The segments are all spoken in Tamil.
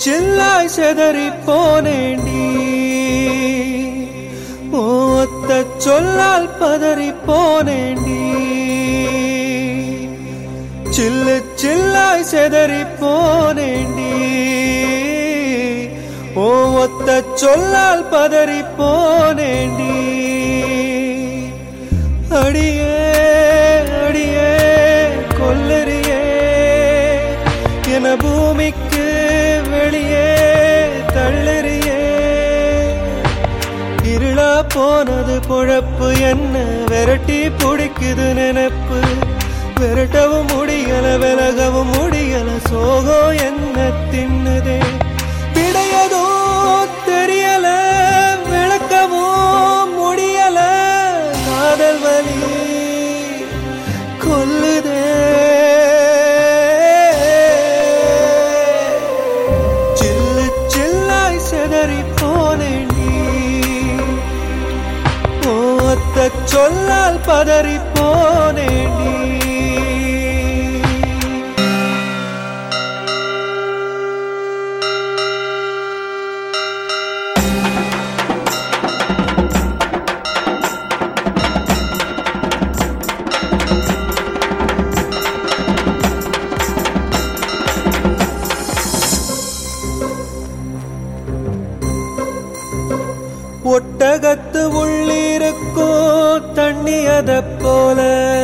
சில்லாய் செதறி போனேண்டி ஓத்த சொல்லால் பதறி போனேண்டி சில்லு சில்லாய் செதறி போனேண்டி ஓ ஒத்த சொல்லால் பதறி போனேண்டி அடியே அடியே கொல்லறியே என பூமிக்கு வெளியே தள்ளறியே இருளா போனது பொழப்பு என்ன விரட்டி பிடிக்குது நினைப்பு விரட்டவும் முடியல விலகவும் முடியல சோகம் என்ன தின்னுதே பிடையதோ தெரியல விளக்கவும் முடியல காதல் வலி கொல்லுதே சில்லு சில்லாய் செதறி போனேண்டி ஓத்த சொல்லால் பதறி போனேண்டி ஒட்டகத்து உள்ளிருக்கோ தண்ணி அத போல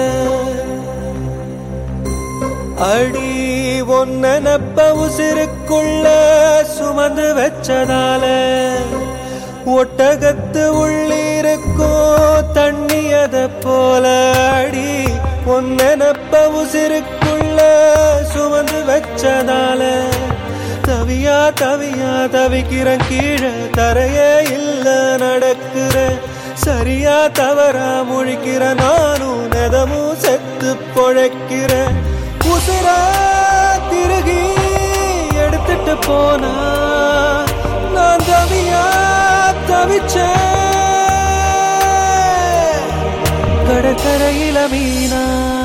அடி ஒன்னப்ப உசிருக்குள்ள சுமந்து வச்சதால ஒட்டகத்து உள்ளிருக்கோ தண்ணி அத போல அடி ஒன்னப்ப உசிருக்குள்ள சுமந்து வச்சதால தவியா தவியா தவிக்கிறேன் கீழே தரையே இல்ல நடக்கிற சரியா தவறா முழிக்கிற நானும் நெதமும் செத்து பொழைக்கிற உசுர திருகி எடுத்துட்டு போனா நான் தவியா தவிச்சேன் கடற்கரையில மீனா